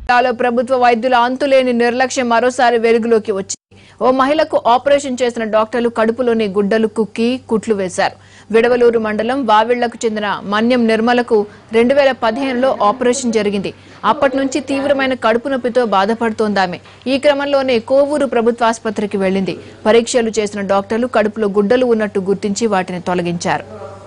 జిల్లాలో ప్రభుత్వ వైద్యుల అంతులేని నిర్లక్ష్యం మరోసారి వెలుగులోకి వచ్చింది ఓ మహిళకు ఆపరేషన్ చేసిన డాక్టర్లు కడుపులోని గుడ్డలు కుక్కి కుట్లు వేశారు విడవలూరు మండలం వావిళ్లకు చెందిన మన్యం నిర్మలకు రెండు వేల పదిహేనులో ఆపరేషన్ జరిగింది అప్పటి నుంచి తీవ్రమైన కడుపు నొప్పితో బాధపడుతోందామె ఈ క్రమంలోనే కోవూరు ప్రభుత్వ ఆసుపత్రికి వెళ్లింది పరీక్షలు చేసిన డాక్టర్లు కడుపులో గుడ్డలు ఉన్నట్టు గుర్తించి వాటిని తొలగించారు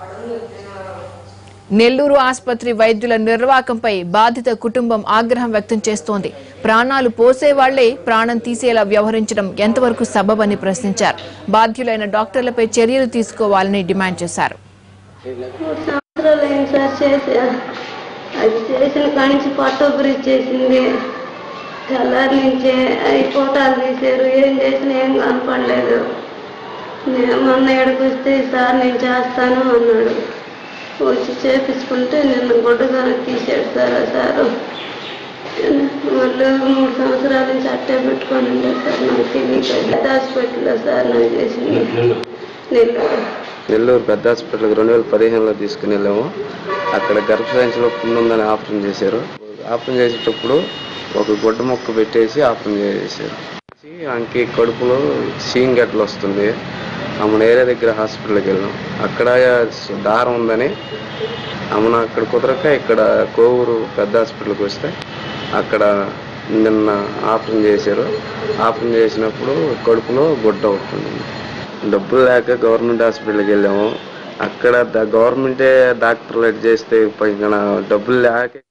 నెల్లూరు ఆసుపత్రి వైద్యుల నిర్వాకంపై బాధిత కుటుంబం ఆగ్రహం వ్యక్తం చేస్తోంది ప్రాణాలు పోసేవాళ్లే ప్రాణం తీసేలా వ్యవహరించడం ఎంతవరకు సబబని ప్రశ్నించారు బాధ్యులైన డాక్టర్లపై చర్యలు తీసుకోవాలని డిమాండ్ చేశారు మూడు సంవత్సరాలు అయింది సార్ చేసి అది చేసిన కానించి పట్టొబ్బరి చేసింది తెల్లారి నుంచి అవి ఫోటోలు తీశారు ఏం చేసినా ఏం కనపడలేదు నేను మొన్న ఎక్కడికి వస్తే సార్ నేను చేస్తాను అన్నాడు వచ్చి చేపించుకుంటే నిన్న గుడ్డగా తీసాడు సార్ ఆ సారు మళ్ళీ మూడు సంవత్సరాల నుంచి అట్టే పెట్టుకొని ఉండే సార్ నాకు తెలియక పెద్ద హాస్పిటల్లో సార్ నాకు చేసింది నెల్లూరు నెల్లూరు పెద్ద హాస్పిటల్కి రెండు వేల పదిహేనులో తీసుకుని వెళ్ళాము అక్కడ గర్భసంచిలో పుండు ఉందని ఆపరేషన్ చేశారు ఆపరేషన్ చేసేటప్పుడు ఒక గుడ్డ మొక్క పెట్టేసి ఆపరేషన్ చేశారు ఆమెకి కడుపులో సీన్ గడ్డలు వస్తుంది ఆమెను ఏరియా దగ్గర హాస్పిటల్కి వెళ్ళాం అక్కడ దారం ఉందని ఆమెను అక్కడ కుదరక ఇక్కడ కోవూరు పెద్ద హాస్పిటల్కి వస్తే అక్కడ నిన్న ఆపరేషన్ చేశారు ఆపరేషన్ చేసినప్పుడు కడుపులో గుడ్డ అవుతుంది డబ్బులు లేక గవర్నమెంట్ హాస్పిటల్కి వెళ్ళాము అక్కడ ద- గవర్నమెంటే డాక్టర్లు చేస్తే పైన డబ్బులు లేక